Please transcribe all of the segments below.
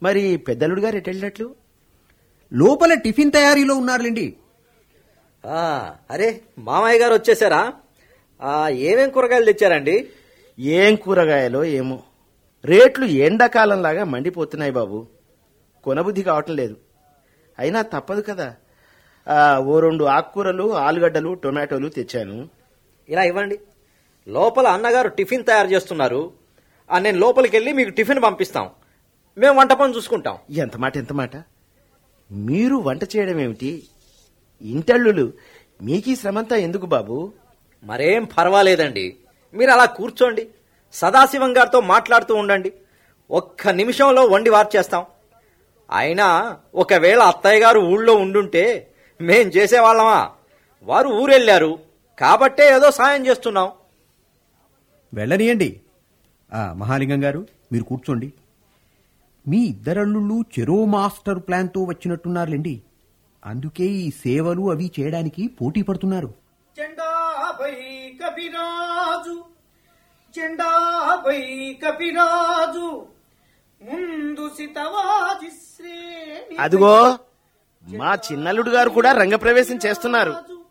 మరి పెద్దలుడు గారు ఎటు వెళ్ళినట్లు లోపల టిఫిన్ తయారీలో ఉన్నారులేండి ఆ, అరే మామయ్య గారు వచ్చేసారా ఆ, ఏమేం కూరగాయలు తెచ్చారండి ఏం కూరగాయలో ఏమో రేట్లు ఎండాకాలంలాగా మండిపోతున్నాయి బాబు కొనబుద్ధి కావటం లేదు అయినా తప్పదు కదా ఆ, ఓ రెండు ఆకుకూరలు ఆలుగడ్డలు టొమాటోలు తెచ్చాను ఇలా ఇవ్వండి లోపల అన్నగారు టిఫిన్ తయారు చేస్తున్నారు ఆ, నేను లోపలికి వెళ్ళి మీకు టిఫిన్ పంపిస్తాం మేము వంట పని చూసుకుంటాం ఎంత మాట ఎంత మాట మీరు వంట చేయడం ఏమిటి ఇంటల్లులు మీకీ శ్రమంతా ఎందుకు బాబు మరేం పర్వాలేదండి మీరు అలా కూర్చోండి సదాశివం గారితో మాట్లాడుతూ ఉండండి ఒక్క నిమిషంలో వండి వార్చేస్తాం అయినా ఒకవేళ అత్తయ్య గారు ఊళ్ళో ఉండుంటే మేం చేసేవాళ్ళమా వారు ఊరెళ్ళారు కాబట్టే ఏదో సాయం చేస్తున్నాం వెళ్ళనియండి ఆ మహాలింగం గారు మీరు కూర్చోండి మీ ఇద్దరల్లుళ్ళు చెరో మాస్టర్ ప్లాన్తో వచ్చినట్టున్నారులేండి అందుకే ఈ సేవలు అవి చేయడానికి పోటీ పడుతున్నారు జెండాపై కపిరాజు జెండాపై కపిరాజు ముందు సితవాజి శ్రేణి అదిగో మా చిన్నల్లుడు గారు కూడా రంగప్రవేశం చేస్తున్నారు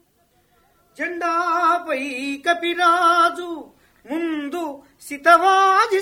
జెండాపై కపిరాజు ముందు సితవాజి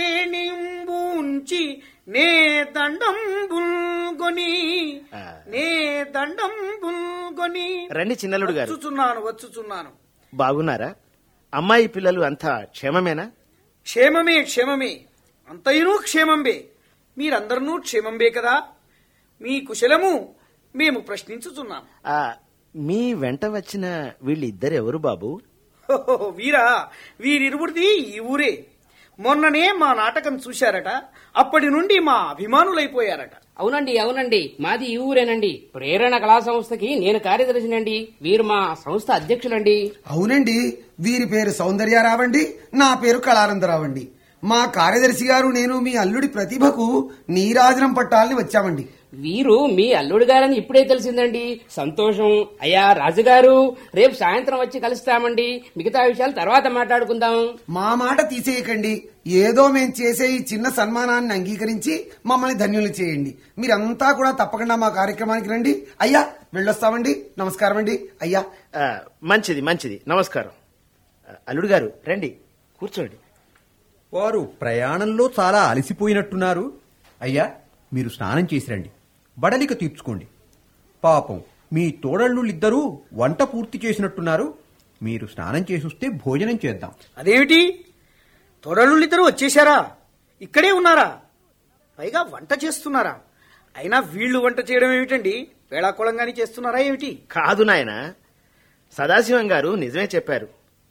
శ్రేణింబూంచి నే దండం బుల్గొని ఆ. నే దండం బుల్గొని రండి చిన్నల్లుడు గారు వచ్చుచున్నాను వచ్చుచున్నాను బాగున్నారా అమ్మాయి పిల్లలు అంతా క్షేమమేనా క్షేమమే క్షేమమే అంతయును క్షేమంబే మీరందరూ క్షేమంబే కదా మీ కుశలము మేము ప్రశ్నించుచున్నాం ఆ, మీ వెంట వచ్చిన వీళ్ళిద్దరు ఎవరు బాబు హోహో, వీరా వీరిరువురిది ఈ ఊరే మొన్ననే మా నాటకం చూశారట అప్పటి నుండి మా అభిమానులైపోయారట అవునండి అవునండి మాది ఈ ఊరేనండి ప్రేరణ కళా సంస్థకి నేను కార్యదర్శినండి వీరు మా సంస్థ అధ్యక్షులండి అవునండి వీరి పేరు సౌందర్యరావండి నా పేరు కళానందరావండి మా కార్యదర్శి గారు నేను మీ అల్లుడి ప్రతిభకు నీరాజనం పట్టాలని వచ్చామండి వీరు మీ అల్లుడు గారని ఇప్పుడే తెలిసిందండి సంతోషం అయ్యా రాజుగారు రేపు సాయంత్రం వచ్చి కలుస్తామండి మిగతా విషయాలు తర్వాత మాట్లాడుకుందాం మా మాట తీసేయకండి ఏదో మేం చేసే ఈ చిన్న సన్మానాన్ని అంగీకరించి మమ్మల్ని ధన్యులు చేయండి మీరంతా కూడా తప్పకుండా మా కార్యక్రమానికి రండి అయ్యా వెళ్ళొస్తామండి నమస్కారం అండి అయ్యా ఆ, మంచిది మంచిది నమస్కారం ఆ, అల్లుడు గారు రండి కూర్చోండి వారు ప్రయాణంలో చాలా అలసిపోయినట్టున్నారు అయ్యా మీరు స్నానం చేసి రండి బడలిక తీర్చుకోండి పాపం మీ తోడళ్ళులిద్దరూ వంట పూర్తి చేసినట్టున్నారు మీరు స్నానం చేసొస్తే భోజనం చేద్దాం అదేమిటి తొడలుళ్ళిద్దరూ వచ్చేశారా ఇక్కడే ఉన్నారా పైగా వంట చేస్తున్నారా అయినా వీళ్ళు వంట చేయడం ఏమిటండి వేళాకోళంగాని చేస్తున్నారా ఏమిటి కాదు నాయన సదాశివం గారు నిజమే చెప్పారు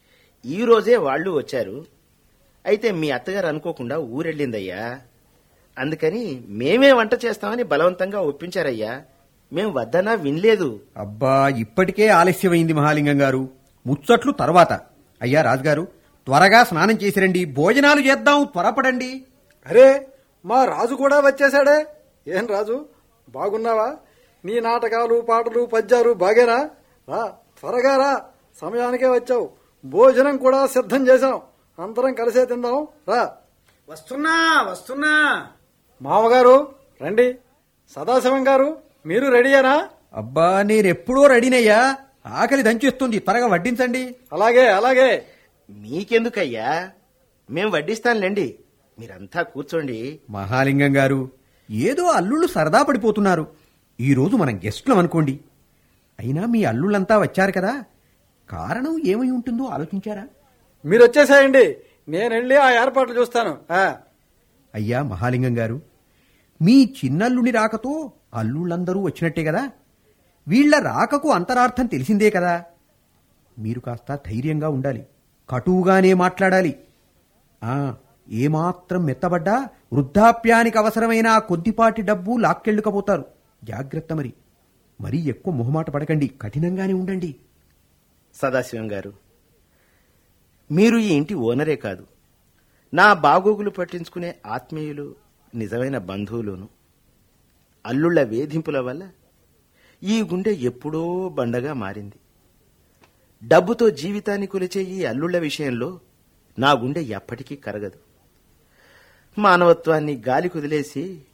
ఈ రోజే వాళ్ళు వచ్చారు అయితే మీ అత్తగారు అనుకోకుండా ఊరెళ్ళిందయ్యా అందుకని మేమే వంట చేస్తామని బలవంతంగా ఒప్పించారయ్యా మేం వద్దనా వినలేదు అబ్బా ఇప్పటికే ఆలస్యమైంది మహాలింగం గారు ముచ్చట్లు తర్వాత అయ్యా రాజుగారు త్వరగా స్నానం చేసి రండి భోజనాలు చేద్దాం త్వరపడండి అరే మా రాజు కూడా వచ్చేసాడే ఏం రాజు బాగున్నావా నీ నాటకాలు పాటలు పద్యాలు బాగేనా రా త్వరగా రా సమయానికే వచ్చావు భోజనం కూడా సిద్ధం చేశాం అందరం కలిసే తిందాం రా వస్తున్నా వస్తున్నా మామగారు రండి సదాశివం గారు మీరు రెడీయేనా అబ్బా నేనెప్పుడో రెడీనయ్యా ఆకలి దంచేస్తుంది త్వరగా వడ్డించండి అలాగే అలాగే మీకెందుకయ్యా మేం వడ్డిస్తానులేండి మీరంతా కూర్చోండి మహాలింగం గారు ఏదో అల్లుళ్ళు సరదా పడిపోతున్నారు ఈ రోజు మనం గెస్టులం అనుకోండి అయినా మీ అల్లుళ్ళంతా వచ్చారు కదా కారణం ఏమై ఉంటుందో ఆలోచించారా మీరు వచ్చేసేయండి నేను వెళ్ళి ఆ ఏర్పాట్లు చూస్తాను ఆ, అయ్యా మహాలింగం గారు మీ చిన్నల్లుని రాకతో అల్లుళ్ళందరూ వచ్చినట్టే కదా వీళ్ల రాకకు అంతరార్థం తెలిసిందే కదా మీరు కాస్త ధైర్యంగా ఉండాలి కటువుగానే మాట్లాడాలి ఆ ఏమాత్రం మెత్తబడ్డా వృద్ధాప్యానికి అవసరమైన ఆ కొద్దిపాటి డబ్బు లాక్కెళ్ళుకపోతారు జాగ్రత్త మరి మరీ ఎక్కువ మొహమాట పడకండి కఠినంగానే ఉండండి సదాశివం గారు మీరు ఈ ఇంటి ఓనరే కాదు నా బాగోగులు పట్టించుకునే ఆత్మీయులు నిజమైన బంధువులును అల్లుళ్ళ వేధింపుల వల్ల ఈ గుండె ఎప్పుడో బండగా మారింది డబ్బుతో జీవితాన్ని కొలిచే ఈ అల్లుళ్ళ విషయంలో నా గుండె ఎప్పటికీ కరగదు మానవత్వాన్ని గాలి కుదిలేసి